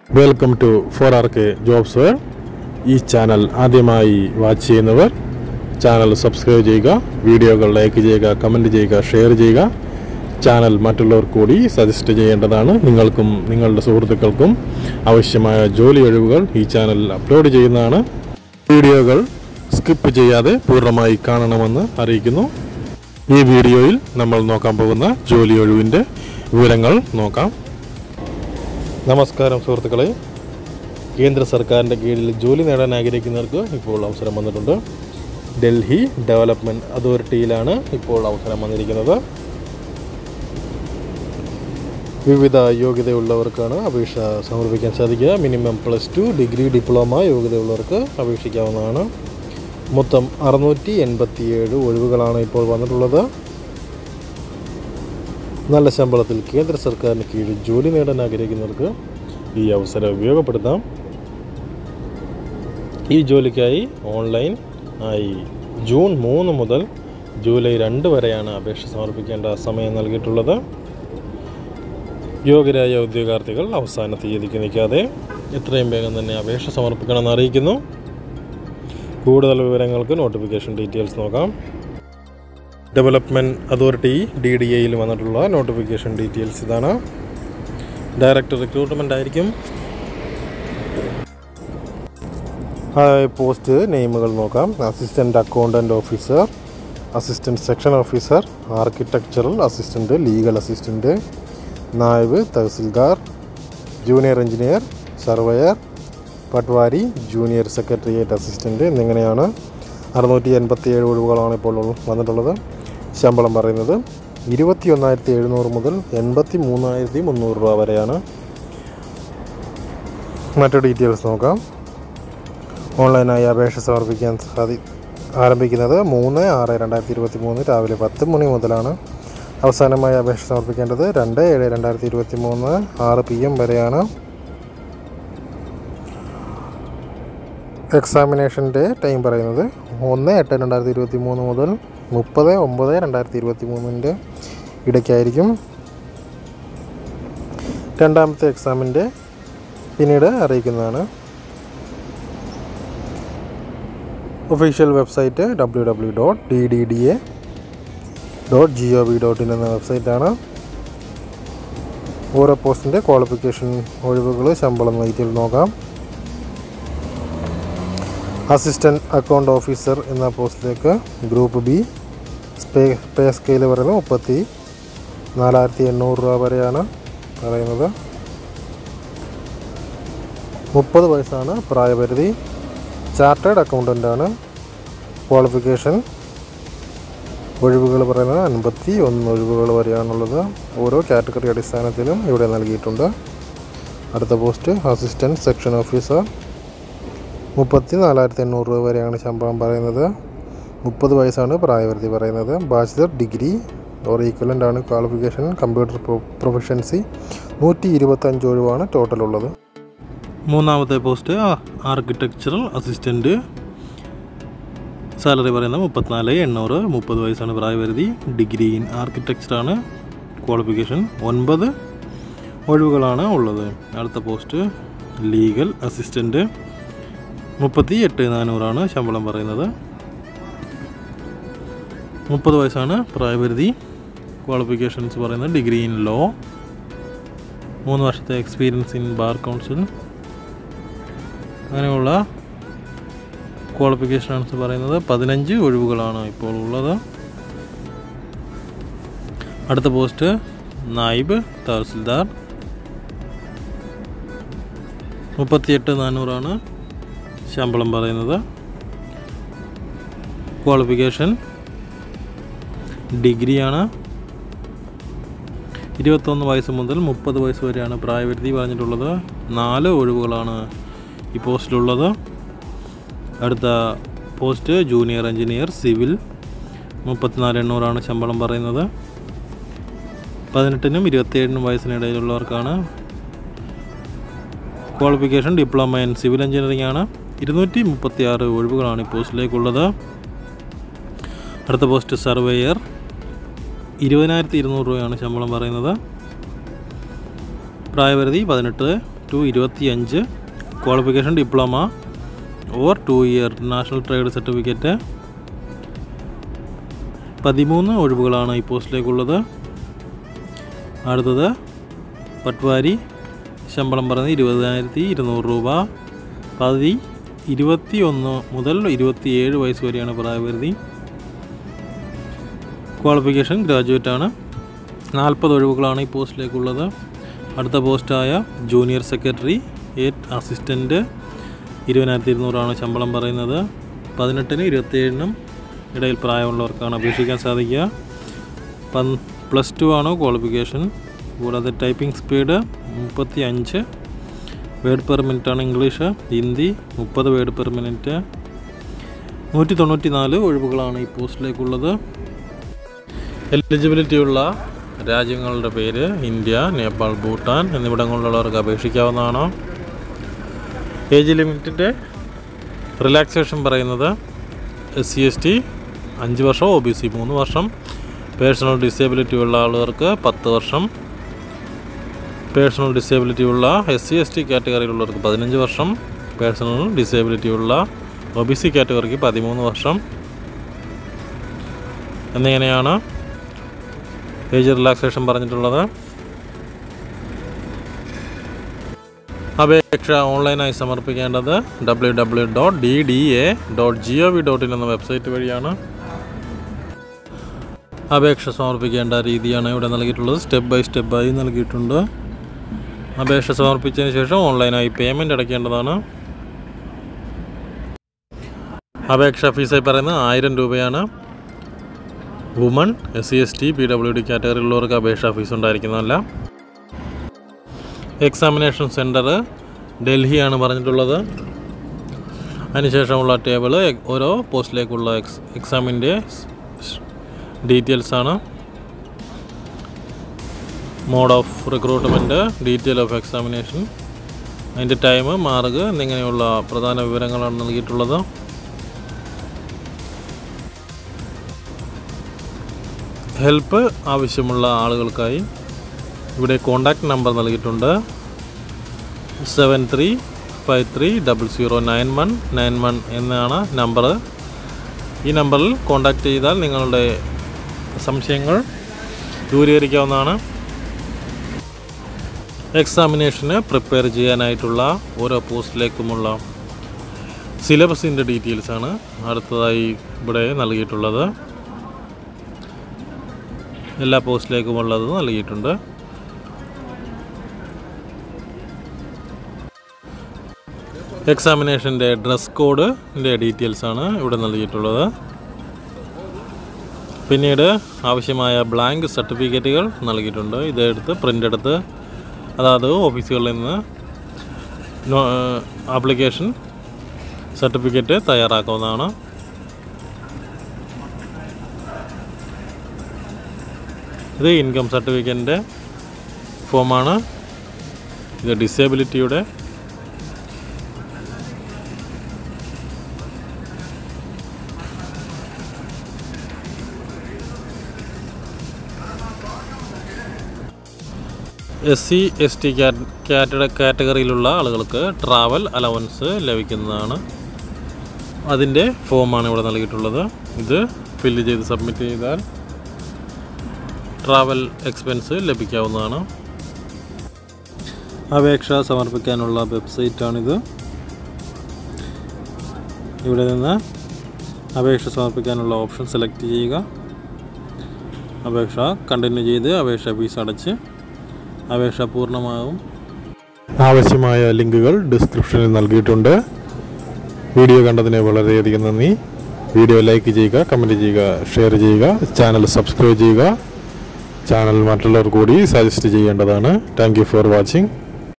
welcome to four R K jobs world ഈ ചാനൽ ആദ്യമായി വാച്ച് ചെയ്യുന്നവർ ചാനൽ സബ്സ്ക്രൈബ് ചെയ്യുക വീഡിയോകൾ ലൈക്ക് ചെയ്യുക കമൻറ്റ് ചെയ്യുക ഷെയർ ചെയ്യുക ചാനൽ മറ്റുള്ളവർ കൂടി സജസ്റ്റ് ചെയ്യേണ്ടതാണ് നിങ്ങൾക്കും നിങ്ങളുടെ സുഹൃത്തുക്കൾക്കും ആവശ്യമായ ജോലി ഒഴിവുകൾ ഈ ചാനലിൽ അപ്ലോഡ് ചെയ്യുന്നതാണ് വീഡിയോകൾ സ്കിപ്പ് ചെയ്യാതെ പൂർണ്ണമായി കാണണമെന്ന് അറിയിക്കുന്നു ഈ വീഡിയോയിൽ നമ്മൾ നോക്കാൻ പോകുന്ന ജോലി ഒഴിവിൻ്റെ വിവരങ്ങൾ നോക്കാം നമസ്കാരം സുഹൃത്തുക്കളെ കേന്ദ്ര സർക്കാരിൻ്റെ കീഴിൽ ജോലി നേടാൻ ആഗ്രഹിക്കുന്നവർക്ക് ഇപ്പോൾ അവസരം വന്നിട്ടുണ്ട് ഡൽഹി ഡെവലപ്മെൻറ്റ് അതോറിറ്റിയിലാണ് ഇപ്പോൾ അവസരം വന്നിരിക്കുന്നത് വിവിധ യോഗ്യതയുള്ളവർക്കാണ് അപേക്ഷ സമർപ്പിക്കാൻ സാധിക്കുക minimum plus two degree diploma യോഗ്യതയുള്ളവർക്ക് അപേക്ഷിക്കാവുന്നതാണ് മൊത്തം അറുന്നൂറ്റി എൺപത്തിയേഴ് ഒഴിവുകളാണ് ഇപ്പോൾ വന്നിട്ടുള്ളത് നല്ല ശമ്പളത്തിൽ കേന്ദ്ര സർക്കാരിന് കീഴിൽ ജോലി നേടാൻ ആഗ്രഹിക്കുന്നവർക്ക് ഈ അവസരം ഉപയോഗപ്പെടുത്താം ഈ ജോലിക്കായി ഓൺലൈൻ ആയി ജൂൺ മൂന്ന് മുതൽ ജൂലൈ രണ്ട് വരെയാണ് അപേക്ഷ സമർപ്പിക്കേണ്ട സമയം നൽകിയിട്ടുള്ളത് യോഗ്യരായ ഉദ്യോഗാർത്ഥികൾ അവസാന തീയതിക്ക് നിൽക്കാതെ എത്രയും വേഗം തന്നെ അപേക്ഷ സമർപ്പിക്കണമെന്ന് അറിയിക്കുന്നു കൂടുതൽ വിവരങ്ങൾക്ക് നോട്ടിഫിക്കേഷൻ ഡീറ്റെയിൽസ് നോക്കാം ഡെവലപ്മെൻറ്റ് അതോറിറ്റി ഡി ഡി എയിൽ വന്നിട്ടുള്ള നോട്ടിഫിക്കേഷൻ ഡീറ്റെയിൽസ് ഇതാണ് ഡയറക്റ്റ് റിക്രൂട്ട്മെൻ്റ് ആയിരിക്കും ഹായ് പോസ്റ്റ് നെയിമുകൾ നോക്കാം assistant accountant officer assistant section officer architectural assistant legal assistant naib tehsildar junior engineer surveyor patwari junior secretariat assistant എന്നിങ്ങനെയാണ് അറുന്നൂറ്റി എൺപത്തി ഏഴ് ഒഴിവുകളാണ് ഇപ്പോൾ വന്നിട്ടുള്ളത് ശമ്പളം പറയുന്നത് ഇരുപത്തി ഒന്നായിരത്തി എഴുന്നൂറ് മുതൽ എൺപത്തി മൂന്നായിരത്തി മുന്നൂറ് രൂപ വരെയാണ് മറ്റു ഡീറ്റെയിൽസ് നോക്കാം ഓൺലൈനായി അപേക്ഷ സമർപ്പിക്കാൻ സാധി ആരംഭിക്കുന്നത് മൂന്ന് ആറ് രണ്ടായിരത്തി ഇരുപത്തി മൂന്ന് രാവിലെ പത്ത് മണി മുതലാണ് അവസാനമായി അപേക്ഷ സമർപ്പിക്കേണ്ടത് രണ്ട് ഏഴ് രണ്ടായിരത്തി ഇരുപത്തി മൂന്ന് ആറ് പി എം വരെയാണ് എക്സാമിനേഷൻ്റെ ടൈം പറയുന്നത് ഒന്ന് എട്ട് രണ്ടായിരത്തി ഇരുപത്തി മൂന്ന് മുതൽ മുപ്പത് ഒമ്പത് രണ്ടായിരത്തി ഇരുപത്തി മൂന്നിൻ്റെ ഇടയ്ക്കായിരിക്കും രണ്ടാമത്തെ എക്സാമിൻ്റെ പിന്നീട് അറിയിക്കുന്നതാണ് official website W W dot D D D A dot G O V dot in എന്ന വെബ്സൈറ്റാണ് ഓരോ പോസ്റ്റിൻ്റെ ക്വാളിഫിക്കേഷൻ ഒഴിവുകൾ ശമ്പളം ഡീറ്റെയിൽ നോക്കാം അസിസ്റ്റൻറ്റ് അക്കൗണ്ട് ഓഫീസർ എന്ന പോസ്റ്റിലേക്ക് ഗ്രൂപ്പ് ബി സ്പേ പേ സ്കെയിൽ പറയുന്നത് മുപ്പത്തി നാലായിരത്തി എണ്ണൂറ് രൂപ വരെയാണ് പറയുന്നത് മുപ്പത് വയസ്സാണ് പ്രായപരിധി ചാർട്ടേഡ് അക്കൗണ്ടൻ്റാണ് ക്വാളിഫിക്കേഷൻ ഒഴിവുകൾ പറയുന്നത് അൻപത്തി ഒന്ന് ഒഴിവുകൾ വരെയാണുള്ളത് ഓരോ കാറ്റഗറി അടിസ്ഥാനത്തിലും ഇവിടെ നൽകിയിട്ടുണ്ട് അടുത്ത പോസ്റ്റ് അസിസ്റ്റൻറ്റ് സെക്ഷൻ ഓഫീസർ മുപ്പത്തി നാലായിരത്തി എണ്ണൂറ് രൂപ വരെയാണ് ശമ്പളം പറയുന്നത് മുപ്പത് വയസ്സാണ് പ്രായപരിധി പറയുന്നത് ബാച്ചിലർ ഡിഗ്രി ഓർ ഈക്വലൻ്റ് ആണ് ക്വാളിഫിക്കേഷൻ കമ്പ്യൂട്ടർ പ്രൊഫഷൻസി നൂറ്റി ഇരുപത്തഞ്ച് ഒഴിവാണ് ടോട്ടൽ ഉള്ളത് മൂന്നാമത്തെ പോസ്റ്റ് ആർക്കിടെക്ചറൽ അസിസ്റ്റൻറ്റ് സാലറി പറയുന്നത് മുപ്പത്തിനാല് എണ്ണൂറ് മുപ്പത് വയസ്സാണ് പ്രായപരിധി ഡിഗ്രി ഇൻ ആർക്കിടെക്ചറാണ് ക്വാളിഫിക്കേഷൻ ഒൻപത് ഒഴിവുകളാണ് ഉള്ളത് അടുത്ത പോസ്റ്റ് ലീഗൽ അസിസ്റ്റൻറ്റ് മുപ്പത്തി എട്ട് നാനൂറാണ് ശമ്പളം പറയുന്നത് മുപ്പത് വയസ്സാണ് പ്രായപരിധി ക്വാളിഫിക്കേഷൻസ് പറയുന്നത് ഡിഗ്രി ഇൻ ലോ മൂന്ന് വർഷത്തെ എക്സ്പീരിയൻസ് ഇൻ ബാർ കൗൺസിൽ അങ്ങനെയുള്ള ക്വാളിഫിക്കേഷൻസ് പറയുന്നത് പതിനഞ്ച് ഒഴിവുകളാണ് ഇപ്പോൾ ഉള്ളത് അടുത്ത പോസ്റ്റ് നായിബ് തഹസിൽദാർ മുപ്പത്തിയെട്ട് നാനൂറാണ് ശമ്പളം പറയുന്നത് ക്വാളിഫിക്കേഷൻ ഡിഗ്രിയാണ് ഇരുപത്തൊന്ന് വയസ്സ് മുതൽ മുപ്പത് വയസ്സ് വരെയാണ് പ്രായപരിധി പറഞ്ഞിട്ടുള്ളത് നാല് ഒഴിവുകളാണ് ഈ പോസ്റ്റിലുള്ളത് അടുത്ത പോസ്റ്റ് ജൂനിയർ എഞ്ചിനീയർ സിവിൽ മുപ്പത്തിനാല് എണ്ണൂറാണ് ശമ്പളം പറയുന്നത് പതിനെട്ടിനും ഇരുപത്തിയേഴിനും വയസ്സിനിടയിലുള്ളവർക്കാണ് qualification diploma in civil engineering ആണ് ഇരുന്നൂറ്റി മുപ്പത്തി ആറ് ഒഴിവുകളാണ് ഈ പോസ്റ്റിലേക്കുള്ളത് അടുത്ത പോസ്റ്റ് സർവേയർ ഇരുപതിനായിരത്തി ഇരുന്നൂറ് രൂപയാണ് ശമ്പളം പറയുന്നത് പ്രായപരിധി പതിനെട്ട് ടു ഇരുപത്തിയഞ്ച് qualification diploma or two year national trade certificate പതിമൂന്ന് ഒഴിവുകളാണ് ഈ പോസ്റ്റിലേക്കുള്ളത് അടുത്തത് പട്വാരി ശമ്പളം പറയുന്നത് ഇരുപതിനായിരത്തി ഇരുന്നൂറ് രൂപ പതി ഇരുപത്തി ഒന്ന് മുതൽ ഇരുപത്തിയേഴ് വയസ്സ് വരെയാണ് പ്രായപരിധി ക്വാളിഫിക്കേഷൻ ഗ്രാജുവേറ്റ് ആണ് നാൽപ്പത് ഒഴിവുകളാണ് ഈ പോസ്റ്റിലേക്കുള്ളത് അടുത്ത പോസ്റ്റായ ജൂനിയർ സെക്രട്ടറി എയ്റ്റ് അസിസ്റ്റൻറ്റ് ഇരുപതിനായിരത്തി ഇരുന്നൂറാണ് ശമ്പളം പറയുന്നത് പതിനെട്ടിനും ഇരുപത്തിയേഴിനും ഇടയിൽ പ്രായമുള്ളവർക്കാണ് അപേക്ഷിക്കാൻ സാധിക്കുക പൻ പ്ലസ് ടു ആണ് ക്വാളിഫിക്കേഷൻ കൂടാതെ ടൈപ്പിംഗ് സ്പീഡ് മുപ്പത്തി അഞ്ച് വേർഡ് പെർ മിനിറ്റ് ആണ് ഇംഗ്ലീഷ് ഹിന്ദി മുപ്പത് വേർഡ് പെർ മിനിറ്റ് നൂറ്റി തൊണ്ണൂറ്റി നാല് ഒഴിവുകളാണ് ഈ പോസ്റ്റിലേക്കുള്ളത് എലിജിബിലിറ്റി ഉള്ള രാജ്യങ്ങളുടെ പേര് ഇന്ത്യ നേപ്പാൾ ഭൂട്ടാൻ എന്നിവിടങ്ങളിലുള്ളവർക്ക് അപേക്ഷിക്കാവുന്നതാണ് ഏജ് ലിമിറ്റിൻ്റെ റിലാക്സേഷൻ പറയുന്നത് എസ് സി എസ് ടി അഞ്ച് വർഷം ഒ ബി സി മൂന്ന് വർഷം പേഴ്സണൽ ഡിസേബിലിറ്റി ഉള്ള ആളുകൾക്ക് പത്ത് വർഷം പേഴ്സണൽ ഡിസേബിലിറ്റി ഉള്ള എസ് സി എസ് ടി കാറ്റഗറിയിലുള്ളവർക്ക് പതിനഞ്ച് വർഷം പേഴ്സണൽ ഡിസേബിലിറ്റി ഉള്ള ഒ ബി സി കാറ്റഗറിക്ക് പതിമൂന്ന് വർഷം എന്നിങ്ങനെയാണ് ഏജ് റിലാക്സേഷൻ പറഞ്ഞിട്ടുള്ളത് അപേക്ഷ ഓൺലൈനായി സമർപ്പിക്കേണ്ടത് W W dot D D A dot G O V dot in എന്ന വെബ്സൈറ്റ് വഴിയാണ് അപേക്ഷ സമർപ്പിക്കേണ്ട രീതിയാണ് ഇവിടെ നൽകിയിട്ടുള്ളത് സ്റ്റെപ്പ് ബൈ സ്റ്റെപ്പായി നൽകിയിട്ടുണ്ട് അപേക്ഷ സമർപ്പിച്ചതിന് ശേഷം ഓൺലൈനായി പേയ്മെൻറ്റ് അടയ്ക്കേണ്ടതാണ് അപേക്ഷ ഫീസായി പറയുന്നത് ആയിരം രൂപയാണ് woman S C S T P W D കാറ്റഗറിയിലുള്ളവർക്ക് അപേക്ഷാ ഫീസ് ഉണ്ടായിരിക്കുന്നതല്ല എക്സാമിനേഷൻ സെൻറ്റർ ഡൽഹിയാണ് പറഞ്ഞിട്ടുള്ളത് അതിനുശേഷമുള്ള ടേബിൾ ഓരോ പോസ്റ്റിലേക്കുള്ള എക്സ് എക്സാമിൻ്റെ ഡീറ്റെയിൽസ് ആണ് mode of recruitment detail of examination അതിൻ്റെ ടൈം മാർഗ് എന്നിങ്ങനെയുള്ള പ്രധാന വിവരങ്ങളാണ് നൽകിയിട്ടുള്ളത് ഹെൽപ്പ് ആവശ്യമുള്ള ആളുകൾക്കായി ഇവിടെ കോണ്ടാക്ട് നമ്പർ നൽകിയിട്ടുണ്ട് seven three five three double zero nine one nine one എന്നാണ് നമ്പർ ഈ നമ്പറിൽ കോണ്ടാക്ട് ചെയ്താൽ നിങ്ങളുടെ സംശയങ്ങൾ ദൂരീകരിക്കാവുന്നതാണ് എക്സാമിനേഷന് പ്രിപ്പയർ ചെയ്യാനായിട്ടുള്ള ഓരോ പോസ്റ്റിലേക്കുമുള്ള സിലബസിൻ്റെ ഡീറ്റെയിൽസാണ് അടുത്തതായി ഇവിടെ നൽകിയിട്ടുള്ളത് എല്ലാ പോസ്റ്റിലേക്കുമുള്ളത് നൽകിയിട്ടുണ്ട് എക്സാമിനേഷൻ്റെ ഡ്രസ് കോഡിൻ്റെ ഡീറ്റെയിൽസാണ് ഇവിടെ നൽകിയിട്ടുള്ളത് പിന്നീട് ആവശ്യമായ ബ്ലാങ്ക് സർട്ടിഫിക്കറ്റുകൾ നൽകിയിട്ടുണ്ട് ഇതെടുത്ത് പ്രിൻ്റ് എടുത്ത് അതാത് ഓഫീസുകളിൽ നിന്ന് ആപ്ലിക്കേഷൻ സർട്ടിഫിക്കറ്റ് തയ്യാറാക്കാവുന്നതാണ് ഇത് ഇൻകം സർട്ടിഫിക്കറ്റിൻ്റെ ഫോമാണ് ഇത് ഡിസേബിലിറ്റിയുടെ എസ് സി എസ് ടി കാറ്റഗറിയിലുള്ള ആളുകൾക്ക് ട്രാവൽ അലവൻസ് ലഭിക്കുന്നതാണ് അതിൻ്റെ ഫോമാണ് ഇവിടെ നൽകിയിട്ടുള്ളത് ഇത് ഫില്ല് ചെയ്ത് സബ്മിറ്റ് ചെയ്താൽ ട്രാവൽ എക്സ്പെൻസ് ലഭിക്കാവുന്നതാണ് അപേക്ഷ സമർപ്പിക്കാനുള്ള വെബ്സൈറ്റാണിത് ഇവിടെ നിന്ന് അപേക്ഷ സമർപ്പിക്കാനുള്ള ഓപ്ഷൻ സെലക്ട് ചെയ്യുക അപേക്ഷ കണ്ടിന്യൂ ചെയ്ത് അപേക്ഷ ഫീസ് അടച്ച് അപേക്ഷ പൂർണ്ണമാകും ആവശ്യമായ ലിങ്കുകൾ ഡിസ്ക്രിപ്ഷനിൽ നൽകിയിട്ടുണ്ട് വീഡിയോ കണ്ടതിന് വളരെയധികം നന്ദി വീഡിയോ ലൈക്ക് ചെയ്യുക കമൻറ്റ് ചെയ്യുക ഷെയർ ചെയ്യുക ചാനൽ സബ്സ്ക്രൈബ് ചെയ്യുക ചാനൽ മറ്റുള്ളവർ കൂടി സജസ്റ്റ് ചെയ്യേണ്ടതാണ് താങ്ക് യു ഫോർ വാച്ചിങ്